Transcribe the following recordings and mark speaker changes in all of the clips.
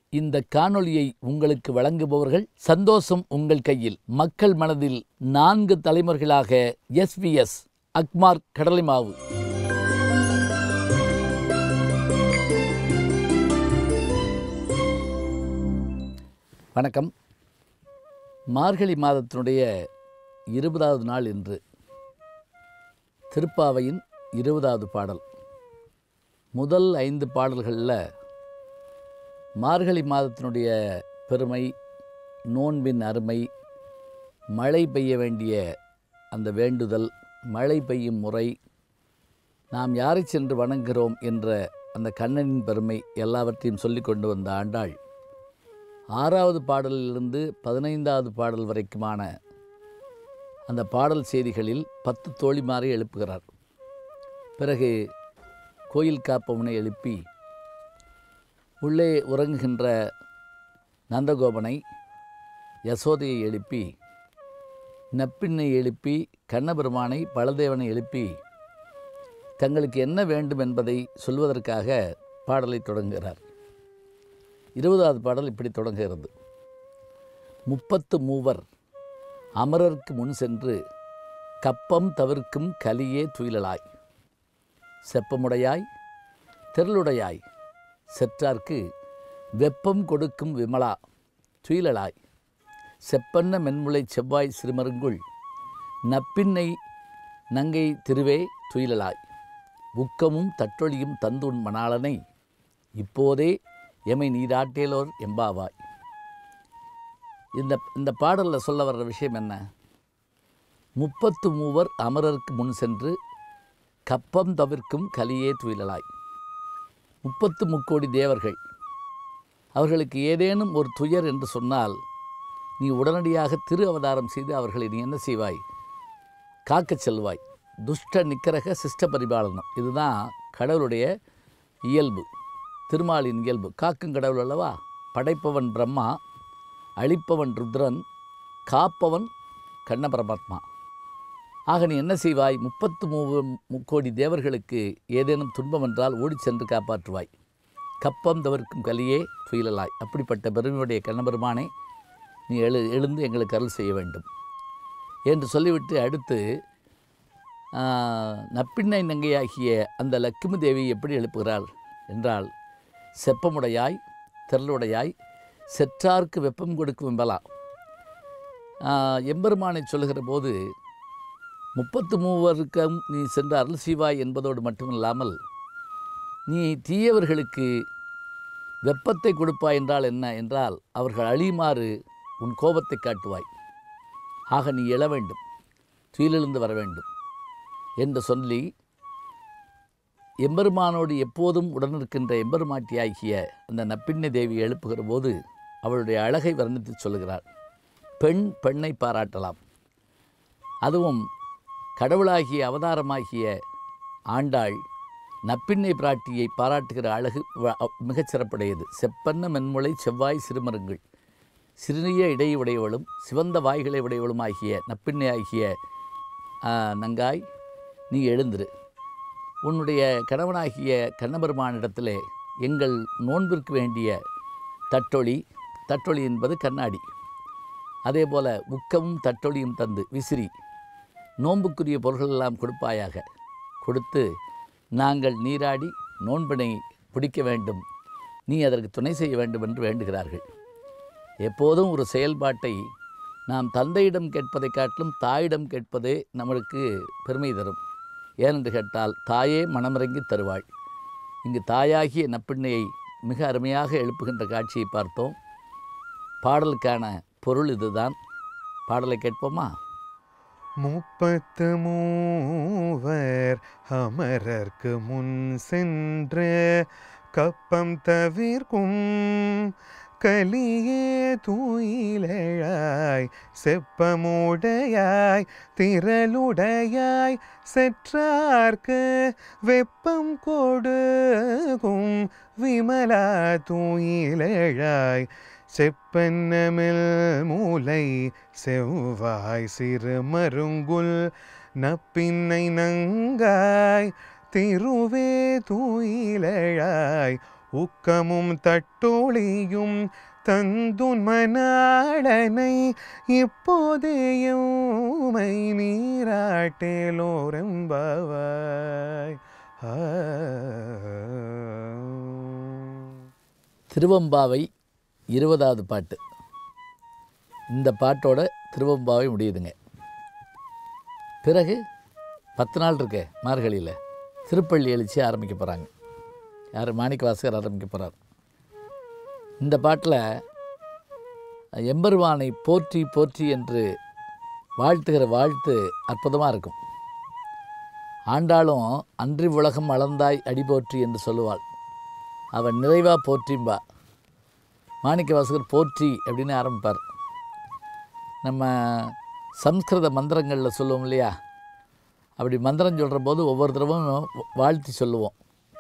Speaker 1: இந்த காணொளியை உங்களுக்கு வழங்குபவர்கள் சந்தோஷம் உங்கள் கையில் மக்கள் மனதில் நான்கு தலைமுறைகளாக எஸ்விஎஸ் அக்மார் கடலை மாவு வணக்கம் மார்கழி மாதத்தினுடைய இருபதாவது நாள் இன்று திருப்பாவையின் இருபதாவது பாடல் முதல் ஐந்து பாடல்களில் மார்கழி மாதத்தினுடைய பெருமை நோன்பின் அருமை மழை பெய்ய வேண்டிய அந்த வேண்டுதல் மழை பெய்யும் முறை நாம் யாரை சென்று வணங்குகிறோம் என்ற அந்த கண்ணனின் பெருமை எல்லாவற்றையும் சொல்லி கொண்டு வந்த ஆண்டாள் ஆறாவது பாடலிலிருந்து பதினைந்தாவது பாடல் வரைக்குமான அந்த பாடல் செய்திகளில் பத்து தோழிமாரை எழுப்புகிறார் பிறகு கோயில் காப்பவனை எழுப்பி உள்ளே உறங்குகின்ற நந்தகோபனை யசோதையை எழுப்பி நப்பின்னை எழுப்பி கண்ணபெருமானை பலதேவனை எழுப்பி தங்களுக்கு என்ன வேண்டும் என்பதை சொல்வதற்காக பாடலை தொடங்குகிறார் இருபதாவது பாடல் இப்படி தொடங்குகிறது முப்பத்து மூவர் அமரர்க்கு முன் சென்று கப்பம் தவிர்க்கும் கலியே துயிலலாய் செப்பமுடையாய் தெருளுடையாய் செற்றார்க்கு வெப்பம் கொடுக்கும் விமலா துயிலலாய் செப்பன்ன மென்முளை செவ்வாய் சிறுமருங்குள் நப்பின்னை நங்கை திருவே துயிலலாய் உக்கமும் தட்டொழியும் தந்துன் மணாளனை இப்போதே எமை நீராட்டேலோர் எம்பாவாய் இந்த இந்த பாடலில் சொல்ல வர்ற விஷயம் என்ன முப்பத்து மூவர் அமரருக்கு முன் சென்று கப்பம் தவிர்க்கும் கலியே துயிலலாய் முப்பத்து முக்கோடி தேவர்கள் அவர்களுக்கு ஏதேனும் ஒரு துயர் என்று சொன்னால் நீ உடனடியாக திரு அவதாரம் செய்து அவர்களை நீ என்ன செய்வாய் காக்கச் செல்வாய் துஷ்ட நிக்கரக சிஷ்ட பரிபாலனம் இதுதான் கடவுளுடைய இயல்பு திருமாலின் இயல்பு காக்கும் கடவுள் அல்லவா படைப்பவன் பிரம்மா அழிப்பவன் ருத்ரன் காப்பவன் கண்ண பரமாத்மா ஆக நீ என்ன செய்வாய் முப்பத்து மூவு முக்கோடி தேவர்களுக்கு ஏதேனும் துன்பம் என்றால் ஓடிச் சென்று காப்பாற்றுவாய் கப்பம் தவிர்க்கும் கலியே துயிலலாய் அப்படிப்பட்ட பெருமையுடைய கண்ணபெருமானே நீ எழு எழுந்து எங்களுக்கு அருள் செய்ய வேண்டும் என்று சொல்லிவிட்டு அடுத்து ஆ, நப்பிண்ணை நங்கையாகிய அந்த லக்குமி தேவி எப்படி எழுப்புகிறாள் என்றால் செப்பமுடையாய் திரளுடையாய் செற்றார்க்கு வெப்பம் கொடுக்கும் வெம்பலா ஆ, எம்பெருமானை சொல்லுகிற போது முப்பத்து மூவருக்கும் நீ சென்று அருள் செய்வாய் என்பதோடு மட்டுமில்லாமல் நீ தீயவர்களுக்கு வெப்பத்தை கொடுப்பாய் என்றால் என்ன என்றால் அவர்கள் அழியுமாறு உன் கோபத்தை காட்டுவாய் ஆக நீ எழ வேண்டும் துயிலெழுந்து வர வேண்டும் என்று சொல்லி எம்பெருமானோடு எப்போதும் உடனிருக்கின்ற எம்பெருமாட்டியாகிய அந்த நப்பிண்ணை தேவி எழுப்புகிற போது அவளுடைய அழகை வர்ணித்து சொல்லுகிறாள் பெண் பெண்ணை பாராட்டலாம் அதுவும் கடவுளாகிய அவதாரமாகிய ஆண்டாள் நப்பிண்ணை பிராட்டியை பாராட்டுகிற அழகு வ- மிகச் சிறப்புடையது செப்பன்ன மென்முளை செவ்வாய் சிறுமருங்கள் சிறிய இடையுடையவளும் சிவந்த வாய்களை உடையவளும் ஆகிய நப்பிண்ணை ஆகிய ஆ, நங்காய் நீ எழுந்திரு உன்னுடைய கணவனாகிய கண்ணபெருமானிடத்திலே எங்கள் நோன்பிற்கு வேண்டிய தட்டொளி தட்டொளி என்பது கண்ணாடி அதே போல உக்கமும் தட்டொளியும் தந்து விசிறி நோன்புக்குரிய பொருள்கள் எல்லாம் கொடுப்பாயாக கொடுத்து நாங்கள் நீராடி நோன்பினை பிடிக்க வேண்டும் நீ அதற்கு துணை செய்ய வேண்டும் என்று வேண்டுகிறார்கள் எப்போதும் ஒரு செயல்பாட்டை நாம் தந்தையிடம் கேட்பதை காட்டிலும் தாயிடம் கேட்பதே நம்மளுக்கு பெருமை தரும் ஏனென்று கேட்டால் தாயே மனமிறங்கி தருவாள் இங்கு தாயாகிய நப்பிண்ணையை மிக அருமையாக எழுப்புகின்ற காட்சியை பார்த்தோம் பாடலுக்கான பொருள் இதுதான் பாடலை கேட்போமா
Speaker 2: முப்பத்து மூவர் அமரர்க்கு முன் சென்று கப்பம் தவிர்க்கும் கலியே தூயிலழாய் செப்பமுடையாய் திரளுடையாய் செற்றார்க்கு வெப்பம் கொடுக்கும் விமலா தூயிலழாய் செப்பன்னமில் மூலை செவ்வாய் சிறு மருங்குல் நப்பின்னை நங்காய் திருவே தூயிலழாய் ஊக்கமும் தட்டோழியும் தந்துன் மணாளனை இப்போதேயுமை நீராட்டேலோரம்பவாய் ஆ
Speaker 1: திருவம்பாவை இருபதாவது பாட்டு இந்த பாட்டோட திருவம்பாவை முடியுதுங்க பிறகு பத்து நாள் இருக்கே மார்கழியில் திருப்பள்ளி எழுச்சி ஆரம்பிக்க போகிறாங்க யார் மாணிக்க வாசகர் ஆரம்பிக்க போகிறார் இந்த பாட்டில் எம்பெருமானை போற்றி போற்றி என்று வாழ்த்துகிற வாழ்த்து அற்புதமாக இருக்கும் ஆண்டாளும் அன்றி உலகம் அளந்தாய் அடி போற்றி என்று சொல்லுவாள் அவன் நிறைவாக போற்றிம்பா மாணிக்க வாசகர் போற்றி அப்படின்னு ஆரம்பிப்பார் நம்ம சம்ஸ்கிருத மந்திரங்களில் சொல்லுவோம் இல்லையா அப்படி மந்திரம் சொல்கிற போது ஒவ்வொரு தடவும் வாழ்த்தி சொல்லுவோம்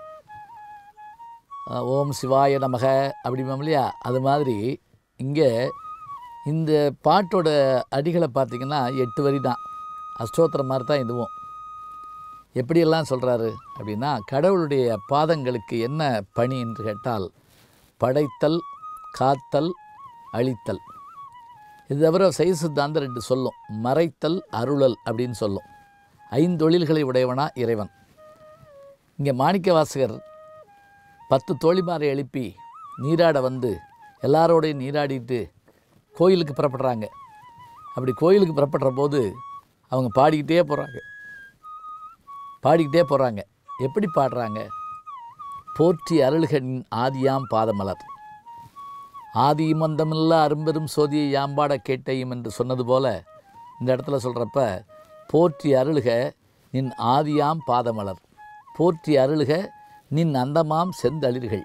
Speaker 1: அஹ் ஓம் சிவாய நமக அப்படிம்போம் இல்லையா அது மாதிரி இங்கே இந்த பாட்டோட அடிகளை பார்த்திங்கன்னா எட்டு வரி தான் அஷ்டோத்திரம் மாதிரி தான் இதுவும் எப்படியெல்லாம் சொல்கிறாரு அப்படின்னா கடவுளுடைய பாதங்களுக்கு என்ன பணி என்று கேட்டால் படைத்தல் காத்தல் அழித்தல் இது தவிர சைவ சித்தாந்தம் ரெண்டு சொல்லும் மறைத்தல் அருளல் அப்படின்னு சொல்லும் ஐந்தொழில்களை உடையவனா இறைவன் இங்கே மாணிக்க வாசகர் பத்து தோழிமாரை எழுப்பி நீராட வந்து எல்லாரோடையும் நீராடிட்டு கோயிலுக்கு புறப்படுறாங்க அப்படி கோயிலுக்கு புறப்படுற போது அவங்க பாடிக்கிட்டே போகிறாங்க பாடிக்கிட்டே போகிறாங்க எப்படி பாடுறாங்க போற்றி அருள்களின் ஆதியாம் பாதமலர் ஆதியும் அந்தமில்ல அரும்பெரும் சோதியை யாம்பாட கேட்டையும் என்று சொன்னது போல இந்த இடத்துல சொல்கிறப்ப போற்றி அருளுக நின் ஆதியாம் பாதமலர் போற்றி அருளுக நின் அந்தமாம் செந்தளிர்கள்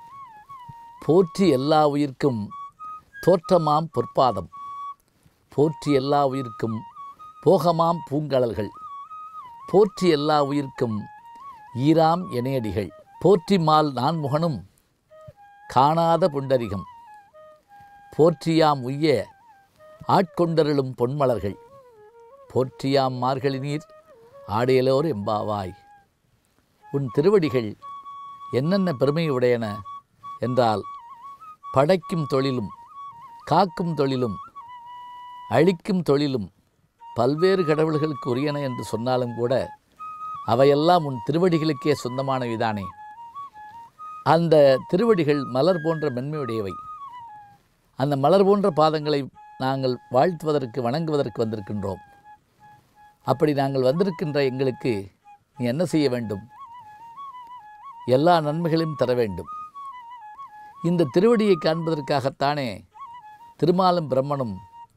Speaker 1: போற்றி எல்லா உயிர்க்கும் தோற்றமாம் பொற்பாதம் போற்றி எல்லா உயிர்க்கும் போகமாம் பூங்கழல்கள் போற்றி எல்லா உயிர்க்கும் ஈராம் இணையடிகள் போற்றி மால் நான்முகனும் காணாத புண்டரிகம் போற்றியாம் உய்ய ஆட்கொண்டருளும் பொன்மலர்கள் போற்றியாம் மார்கழி நீர் ஆடையலோர் எம்பாவாய் உன் திருவடிகள் என்னென்ன பெருமையுடையன என்றால் படைக்கும் தொழிலும் காக்கும் தொழிலும் அழிக்கும் தொழிலும் பல்வேறு கடவுள்களுக்கு உரியன என்று சொன்னாலும் கூட அவையெல்லாம் உன் திருவடிகளுக்கே சொந்தமானவைதானே அந்த திருவடிகள் மலர் போன்ற மென்மையுடையவை அந்த மலர் போன்ற பாதங்களை நாங்கள் வாழ்த்துவதற்கு வணங்குவதற்கு வந்திருக்கின்றோம் அப்படி நாங்கள் வந்திருக்கின்ற எங்களுக்கு நீ என்ன செய்ய வேண்டும் எல்லா நன்மைகளையும் தர வேண்டும் இந்த திருவடியை காண்பதற்காகத்தானே திருமாலும் பிரம்மனும்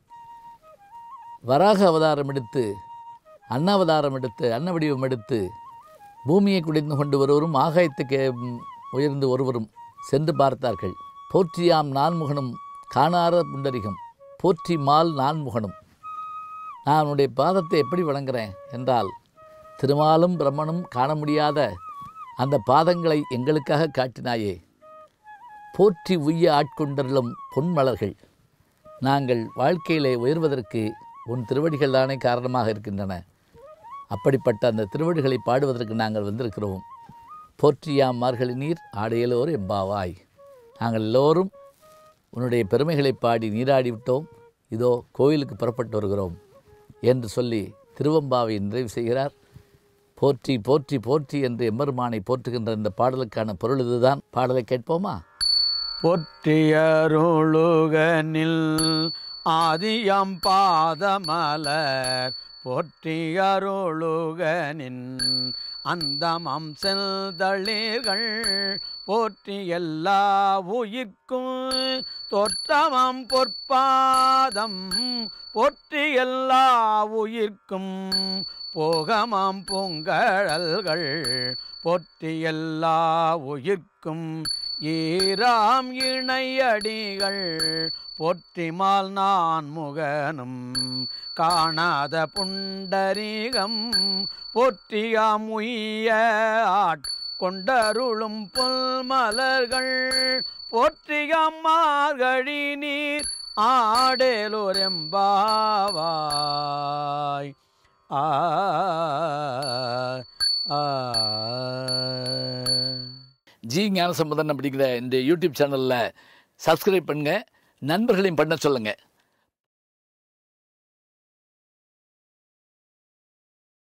Speaker 1: வராக அவதாரம் எடுத்து அன்னாவதாரம் எடுத்து அன்ன வடிவம் எடுத்து பூமியை குடிந்து கொண்டு ஒருவரும் ஆகாயத்துக்கு ம், உயர்ந்து ஒருவரும் சென்று பார்த்தார்கள் போற்றியாம் நான்முகனும் காணாத புண்டரிகம் போற்றி மால் நான்முகனும் நான் உன்னுடைய பாதத்தை எப்படி வணங்குறேன் என்றால் திருமாலும் பிரம்மனும் காண முடியாத அந்த பாதங்களை எங்களுக்காக காட்டினாயே போற்றி உய்ய ஆட்கொண்டருளும் பொன்மலர்கள் நாங்கள் வாழ்க்கையிலே உயர்வதற்கு உன் திருவடிகள் தானே காரணமாக இருக்கின்றன அப்படிப்பட்ட அந்த திருவடிகளை பாடுவதற்கு நாங்கள் வந்திருக்கிறோம் போற்றியாம் மார்கழி நீர் ஆடையலோர் எம்பாவாய் நாங்கள் எல்லோரும் உன்னுடைய பெருமைகளை பாடி நீராடி விட்டோம் இதோ கோயிலுக்கு புறப்பட்டு வருகிறோம் என்று சொல்லி திருவம்பாவை நிறைவு செய்கிறார் போற்றி போற்றி போற்றி என்று எம்பெருமானை போற்றுகின்ற இந்த பாடலுக்கான பொருள் இதுதான் பாடலை கேட்போமா
Speaker 3: பொற்றியருளுகனில் ஆதியம் பாதமலர் போற்றியருளுகனின் அந்தமம் செல்தளிர்கள் போற்றி எல்லா உயிர்க்கும் தோற்றமம் பொற்பாதம் போற்றி எல்லா உயிர்க்கும் போகமாம் பூங்கழல்கள் போற்றி எல்லா உயிர்க்கும் ஈராம் இணையடிகள் போற்றிமால் நான் முகனும் காணாத புண்டரீகம் போற்றியாம் உய்ய ஆட் கொண்டருளும் புல்மலர்கள் போற்றியாம் மார்கழி நீர் ஆடேலோரெம்பாவாய் ஆ ஆ
Speaker 1: ஜி ஞானசம்பந்தன் அப்படிங்கிற இந்த யூடியூப் சேனலில் சப்ஸ்கிரைப் பண்ணுங்கள் நண்பர்களையும் பண்ண சொல்லுங்கள்